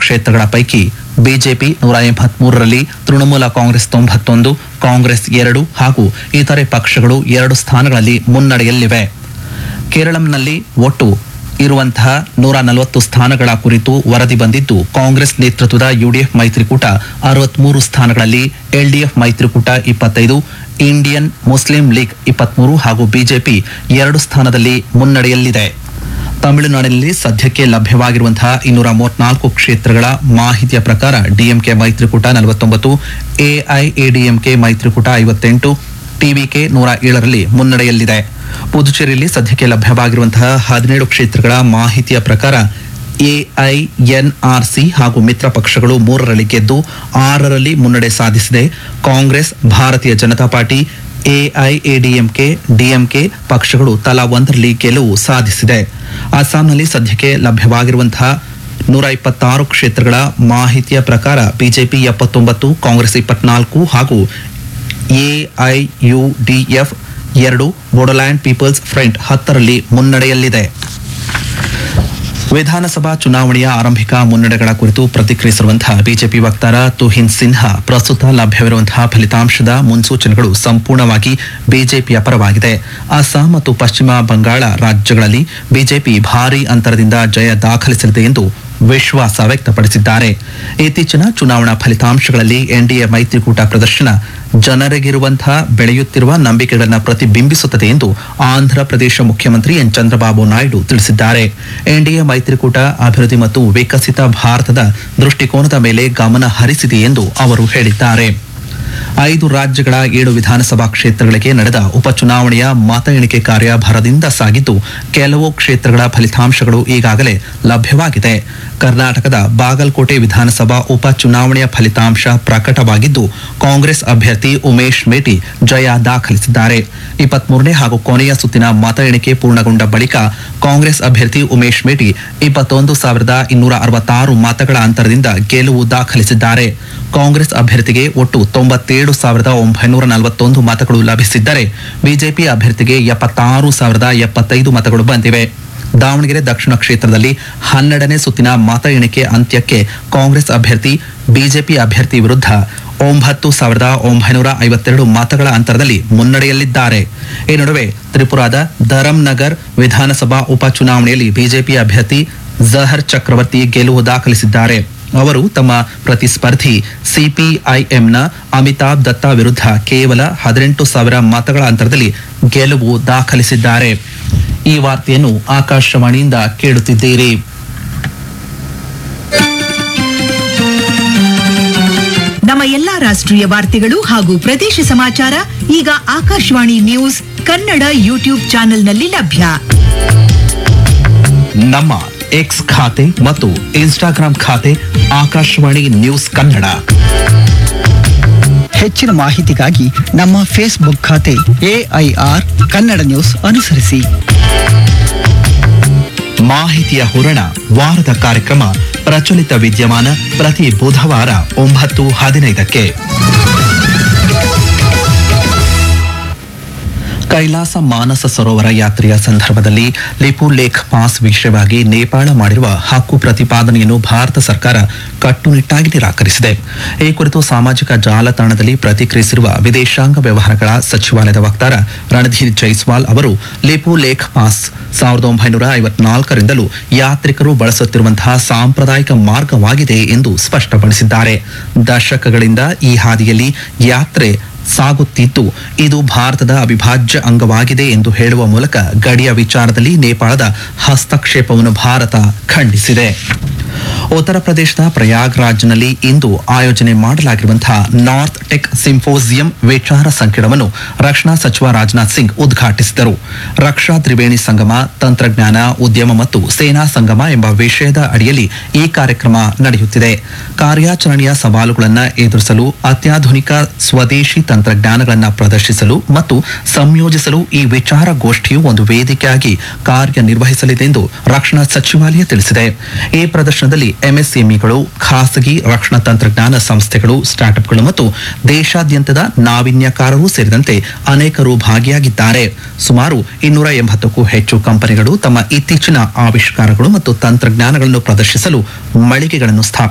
ಕ್ಷೇತ್ರಗಳ ಪೈಕಿ ಬಿಜೆಪಿ ನೂರ ಎಂಬತ್ಮೂರರಲ್ಲಿ ತೃಣಮೂಲ ಕಾಂಗ್ರೆಸ್ ತೊಂಬತ್ತೊಂದು ಕಾಂಗ್ರೆಸ್ ಎರಡು ಹಾಗೂ ಇತರೆ ಪಕ್ಷಗಳು ಎರಡು ಸ್ಥಾನಗಳಲ್ಲಿ ಮುನ್ನಡೆಯಲ್ಲಿವೆ ಕೇರಳಂನಲ್ಲಿ ಒಟ್ಟು ಇರುವಂತಹ ನೂರ ನಲವತ್ತು ಸ್ಥಾನಗಳ ಕುರಿತು ವರದಿ ಬಂದಿದ್ದು ಕಾಂಗ್ರೆಸ್ ನೇತೃತ್ವದ ಯುಡಿಎಫ್ ಮೈತ್ರಿಕೂಟ ಅರವತ್ಮೂರು ಸ್ಥಾನಗಳಲ್ಲಿ ಎಲ್ಡಿಎಫ್ ಮೈತ್ರಿಕೂಟ ಇಪ್ಪತ್ತೈದು ಇಂಡಿಯನ್ ಮುಸ್ಲಿಂ ಲೀಗ್ ಇಪ್ಪತ್ಮೂರು ಹಾಗೂ ಬಿಜೆಪಿ ಎರಡು ಸ್ಥಾನದಲ್ಲಿ ಮುನ್ನಡೆಯಲ್ಲಿದೆ ತಮಿಳುನಾಡಿನಲ್ಲಿ ಸದ್ಯಕ್ಕೆ ಲಭ್ಯವಾಗಿರುವಂತಹ ಇನ್ನೂರ ಮೂವತ್ನಾಲ್ಕು ಕ್ಷೇತ್ರಗಳ ಮಾಹಿತಿಯ ಪ್ರಕಾರ ಡಿಎಂಕೆ ಮೈತ್ರಿಕೂಟ ನಲವತ್ತೊಂಬತ್ತು ಎಐಎಡಿಎಂಕೆ ಮೈತ್ರಿಕೂಟ ಐವತ್ತೆಂಟು ಟಿವಿಕೆ ನೂರ ಏಳರಲ್ಲಿ ಮುನ್ನಡೆಯಲ್ಲಿದೆ ಪುದುಚೇರಿಯಲ್ಲಿ ಸದ್ಯಕ್ಕೆ ಲಭ್ಯವಾಗಿರುವಂತಹ ಹದಿನೇಳು ಕ್ಷೇತ್ರಗಳ ಮಾಹಿತಿಯ ಪ್ರಕಾರ ಎಐಎನ್ಆರ್ಸಿ ಹಾಗೂ ಮಿತ್ರ ಪಕ್ಷಗಳು ಮೂರರಲ್ಲಿ ಗೆದ್ದು ಆರರಲ್ಲಿ ಮುನ್ನಡೆ ಸಾಧಿಸಿದೆ ಕಾಂಗ್ರೆಸ್ ಭಾರತೀಯ ಜನತಾ ಪಾರ್ಟಿ ಎಐಎಡಿಎಂಕೆ ಡಿಎಂಕೆ ಪಕ್ಷಗಳು ತಲಾ ಒಂದರಲ್ಲಿ ಗೆಲುವು ಸಾಧಿಸಿದೆ ಅಸ್ಸಾಂನಲ್ಲಿ ಸದ್ಯಕ್ಕೆ ಲಭ್ಯವಾಗಿರುವಂತಹ ನೂರ ಇಪ್ಪತ್ತಾರು ಕ್ಷೇತ್ರಗಳ ಮಾಹಿತಿಯ ಪ್ರಕಾರ ಬಿಜೆಪಿ ಎಪ್ಪತ್ತೊಂಬತ್ತು ಕಾಂಗ್ರೆಸ್ ಇಪ್ಪತ್ನಾಲ್ಕು ಹಾಗೂ ಎಐಯುಡಿಎಫ್ ಎರಡು ಬೋಡೋಲ್ಯಾಂಡ್ ಪೀಪಲ್ಸ್ ಫ್ರಂಟ್ ಹತ್ತರಲ್ಲಿ ಮುನ್ನಡೆಯಲ್ಲಿದೆ ವಿಧಾನಸಭಾ ಚುನಾವಣೆಯ ಆರಂಭಿಕ ಮುನ್ನಡೆಗಳ ಕುರಿತು ಪ್ರತಿಕ್ರಿಯಿಸಿರುವಂತಹ ಬಿಜೆಪಿ ವಕ್ತಾರ ತುಹಿನ್ ಸಿನ್ಹಾ ಪ್ರಸ್ತುತ ಲಭ್ಯವಿರುವಂತಹ ಫಲಿತಾಂಶದ ಮುನ್ಸೂಚನೆಗಳು ಸಂಪೂರ್ಣವಾಗಿ ಬಿಜೆಪಿಯ ಪರವಾಗಿದೆ ಅಸ್ಸಾಂ ಮತ್ತು ಪಶ್ಚಿಮ ಬಂಗಾಳ ರಾಜ್ಯಗಳಲ್ಲಿ ಬಿಜೆಪಿ ಭಾರೀ ಅಂತರದಿಂದ ಜಯ ದಾಖಲಿಸಲಿದೆ ಎಂದು ವಿಶ್ವಾಸ ವ್ಯಕ್ತಪಡಿಸಿದ್ದಾರೆ ಇತ್ತೀಚಿನ ಚುನಾವಣಾ ಫಲಿತಾಂಶಗಳಲ್ಲಿ ಎನ್ಡಿಎ ಮೈತ್ರಿಕೂಟ ಪ್ರದರ್ಶನ ಜನರಿಗಿರುವಂತಹ ಬೆಳೆಯುತ್ತಿರುವ ನಂಬಿಕೆಗಳನ್ನು ಪ್ರತಿಬಿಂಬಿಸುತ್ತದೆ ಎಂದು ಆಂಧ್ರ ಪ್ರದೇಶ ಮುಖ್ಯಮಂತ್ರಿ ಎನ್ ಚಂದ್ರಬಾಬು ನಾಯ್ಡು ತಿಳಿಸಿದ್ದಾರೆ ಎನ್ಡಿಎ ಮೈತ್ರಿಕೂಟ ಅಭಿವೃದ್ಧಿ ಮತ್ತು ವಿಕಸಿತ ಭಾರತದ ದೃಷ್ಟಿಕೋನದ ಮೇಲೆ ಗಮನ ಹರಿಸಿದೆ ಎಂದು ಅವರು ಹೇಳಿದ್ದಾರೆ ಐದು ರಾಜ್ಯಗಳ ಏಳು ವಿಧಾನಸಭಾ ಕ್ಷೇತ್ರಗಳಿಗೆ ನಡೆದ ಉಪಚುನಾವಣೆಯ ಮತ ಎಣಿಕೆ ಕಾರ್ಯ ಭರದಿಂದ ಸಾಗಿದ್ದು ಕೆಲವು ಕ್ಷೇತ್ರಗಳ ಫಲಿತಾಂಶಗಳು ಈಗಾಗಲೇ ಲಭ್ಯವಾಗಿದೆ ಕರ್ನಾಟಕದ ಬಾಗಲಕೋಟೆ ವಿಧಾನಸಭಾ ಉಪಚುನಾವಣೆಯ ಫಲಿತಾಂಶ ಪ್ರಕಟವಾಗಿದ್ದು ಕಾಂಗ್ರೆಸ್ ಅಭ್ಯರ್ಥಿ ಉಮೇಶ್ ಮೇಟಿ ಜಯ ದಾಖಲಿಸಿದ್ದಾರೆ ಇಪ್ಪತ್ಮೂರನೇ ಹಾಗೂ ಕೊನೆಯ ಸುತ್ತಿನ ಮತ ಎಣಿಕೆ ಪೂರ್ಣಗೊಂಡ ಬಳಿಕ ಕಾಂಗ್ರೆಸ್ ಅಭ್ಯರ್ಥಿ ಉಮೇಶ್ ಮೇಟಿ ಇಪ್ಪತ್ತೊಂದು ಸಾವಿರದ ಇನ್ನೂರ ಅರವತ್ತಾರು ಮತಗಳ ಅಂತರದಿಂದ ಗೆಲುವು ದಾಖಲಿಸಿದ್ದಾರೆ ಕಾಂಗ್ರೆಸ್ ಅಭ್ಯರ್ಥಿಗೆ ಒಟ್ಟು ತೊಂಬತ್ತೇಳು ಸಾವಿರದ ಒಂಬೈನೂರ ನಲವತ್ತೊಂದು ಮತಗಳು ಲಭಿಸಿದ್ದರೆ ಬಿಜೆಪಿ ಅಭ್ಯರ್ಥಿಗೆ ಎಪ್ಪತ್ತಾರು ಸಾವಿರದ ಎಪ್ಪತ್ತೈದು ಮತಗಳು ಬಂದಿವೆ ದಾವಣಗೆರೆ ದಕ್ಷಿಣ ಕ್ಷೇತ್ರದಲ್ಲಿ ಹನ್ನೆರಡನೇ ಸುತ್ತಿನ ಮತ ಎಣಿಕೆ ಅಂತ್ಯಕ್ಕೆ ಕಾಂಗ್ರೆಸ್ ಅಭ್ಯರ್ಥಿ ಬಿಜೆಪಿ ಅಭ್ಯರ್ಥಿ ವಿರುದ್ಧ ಒಂಬತ್ತು ಸಾವಿರದ ಒಂಬೈನೂರ ಐವತ್ತೆರಡು ಮತಗಳ ಅಂತರದಲ್ಲಿ ಮುನ್ನಡೆಯಲ್ಲಿದ್ದಾರೆ ಈ ನಡುವೆ ತ್ರಿಪುರಾದ ಧರಂನಗರ್ ವಿಧಾನಸಭಾ ಉಪಚುನಾವಣೆಯಲ್ಲಿ ಬಿಜೆಪಿ ಅಭ್ಯರ್ಥಿ ಜಹರ್ ಚಕ್ರವರ್ತಿ ಗೆಲುವು ದಾಖಲಿಸಿದ್ದಾರೆ ಅವರು ತಮ್ಮ ಪ್ರತಿಸ್ಪರ್ಧಿ ಸಿಪಿಐಎಂನ ಅಮಿತಾಬ್ ದತ್ತಾ ವಿರುದ್ಧ ಕೇವಲ ಹದಿನೆಂಟು ಸಾವಿರ ಮತಗಳ ಅಂತರದಲ್ಲಿ ಗೆಲುವು ದಾಖಲಿಸಿದ್ದಾರೆ ಈ ವಾರ್ತೆಯನ್ನು ಆಕಾಶವಾಣಿಯಿಂದ ಕೇಳುತ್ತಿದ್ದೀರಿ ನಮ್ಮ ಎಲ್ಲಾ ರಾಷ್ಟ್ರೀಯ ವಾರ್ತೆಗಳು ಹಾಗೂ ಪ್ರದೇಶ ಸಮಾಚಾರ ಈಗ ಆಕಾಶವಾಣಿ ನ್ಯೂಸ್ ಕನ್ನಡ ಯೂಟ್ಯೂಬ್ ಚಾನೆಲ್ನಲ್ಲಿ ಲಭ್ಯ ನಮ್ಮ ಎಕ್ಸ್ ಖಾತೆ ಮತ್ತು ಇನ್ಸ್ಟಾಗ್ರಾಂ ಖಾತೆ ಆಕಾಶವಾಣಿ ನ್ಯೂಸ್ ಕನ್ನಡ ಹೆಚ್ಚಿನ ಮಾಹಿತಿಗಾಗಿ ನಮ್ಮ ಫೇಸ್ಬುಕ್ ಖಾತೆ ಎಐಆರ್ ಕನ್ನಡ ನ್ಯೂಸ್ ಅನುಸರಿಸಿ ಮಾಹಿತಿಯ ಹೊರಣ ವಾರದ ಕಾರ್ಯಕ್ರಮ ಪ್ರಚಲಿತ ವಿದ್ಯಮಾನ ಪ್ರತಿ ಬುಧವಾರ ಒಂಬತ್ತು ಹದಿನೈದಕ್ಕೆ ಕೈಲಾಸ ಮಾನಸ ಸರೋವರ ಯಾತ್ರೆಯ ಸಂದರ್ಭದಲ್ಲಿ ಲಿಪು ಲೇಖ್ ಪಾಸ್ ವಿಷಯವಾಗಿ ನೇಪಾಳ ಮಾಡಿರುವ ಹಕ್ಕು ಪ್ರತಿಪಾದನೆಯನ್ನು ಭಾರತ ಸರ್ಕಾರ ಕಟ್ಟುನಿಟ್ಟಾಗಿ ನಿರಾಕರಿಸಿದೆ ಈ ಕುರಿತು ಸಾಮಾಜಿಕ ಜಾಲತಾಣದಲ್ಲಿ ಪ್ರತಿಕ್ರಿಯಿಸಿರುವ ವಿದೇಶಾಂಗ ವ್ಯವಹಾರಗಳ ಸಚಿವಾಲಯದ ವಕ್ತಾರ ರಣಧೀರ್ ಜೈಸ್ವಾಲ್ ಅವರು ಲಿಪು ಲೇಖ್ ಪಾಸ್ ಸಾವಿರದ ಒಂಬೈನೂರ ಐವತ್ನಾಲ್ಕರಿಂದಲೂ ಯಾತ್ರಿಕರು ಬಳಸುತ್ತಿರುವಂತಹ ಸಾಂಪ್ರದಾಯಿಕ ಮಾರ್ಗವಾಗಿದೆ ಎಂದು ಸ್ಪಷ್ಟಪಡಿಸಿದ್ದಾರೆ ದಶಕಗಳಿಂದ ಈ ಹಾದಿಯಲ್ಲಿ ಯಾತ್ರೆ ಸಾಗುತ್ತಿದ್ದು ಇದು ಭಾರತದ ಅವಿಭಾಜ್ಯ ಅಂಗವಾಗಿದೆ ಎಂದು ಹೇಳುವ ಮೂಲಕ ಗಡಿಯ ವಿಚಾರದಲ್ಲಿ ನೇಪಾಳದ ಹಸ್ತಕ್ಷೇಪವನ್ನು ಭಾರತ ಖಂಡಿಸಿದೆ ಉತ್ತರ ಪ್ರದೇಶದ ಪ್ರಯಾಗ್ರಾಜ್ನಲ್ಲಿ ಇಂದು ಆಯೋಜನೆ ಮಾಡಲಾಗಿರುವಂತಹ ನಾರ್ತ್ ಟೆಕ್ ಸಿಂಫೋಸಿಯಂ ವಿಚಾರ ಸಂಕಿರಣವನ್ನು ರಕ್ಷಣಾ ಸಚಿವ ರಾಜನಾಥ್ ಸಿಂಗ್ ಉದ್ಘಾಟಿಸಿದರು ರಕ್ಷಾ ತ್ರಿವೇಣಿ ಸಂಗಮ ತಂತ್ರಜ್ಞಾನ ಉದ್ಯಮ ಮತ್ತು ಸೇನಾ ಸಂಗಮ ಎಂಬ ವಿಷಯದ ಅಡಿಯಲ್ಲಿ ಈ ಕಾರ್ಯಕ್ರಮ ನಡೆಯುತ್ತಿದೆ ಕಾರ್ಯಾಚರಣೆಯ ಸವಾಲುಗಳನ್ನು ಎದುರಿಸಲು ಅತ್ಯಾಧುನಿಕ ಸ್ವದೇಶಿ ತಂತ್ರಜ್ಞಾನಗಳನ್ನು ಪ್ರದರ್ಶಿಸಲು ಮತ್ತು ಸಂಯೋಜಿಸಲು ಈ ವಿಚಾರ ಗೋಷ್ಠಿಯು ಒಂದು ವೇದಿಕೆಯಾಗಿ ಕಾರ್ಯನಿರ್ವಹಿಸಲಿದೆ ಎಂದು ರಕ್ಷಣಾ ಸಚಿವಾಲಯ ತಿಳಿಸಿದೆ ಈ ಪ್ರದರ್ಶನದಲ್ಲಿ ಎಂಎಸ್ಎಂಇಗಳು ಖಾಸಗಿ ರಕ್ಷಣಾ ತಂತ್ರಜ್ಞಾನ ಸಂಸ್ಥೆಗಳು ಸ್ಟಾರ್ಟ್ಅಪ್ಗಳು ಮತ್ತು ದೇಶಾದ್ಯಂತದ ನಾವೀನ್ಯಕಾರರು ಸೇರಿದಂತೆ ಅನೇಕರು ಭಾಗಿಯಾಗಿದ್ದಾರೆ ಸುಮಾರು ಇನ್ನೂರ ಎಂಬತ್ತಕ್ಕೂ ಹೆಚ್ಚು ಕಂಪನಿಗಳು ತಮ್ಮ ಇತ್ತೀಚಿನ ಆವಿಷ್ಕಾರಗಳು ಮತ್ತು ತಂತ್ರಜ್ಞಾನಗಳನ್ನು ಪ್ರದರ್ಶಿಸಲು ಮಳಿಗೆಗಳನ್ನು ಸ್ಥಾಪಿಸಿವೆ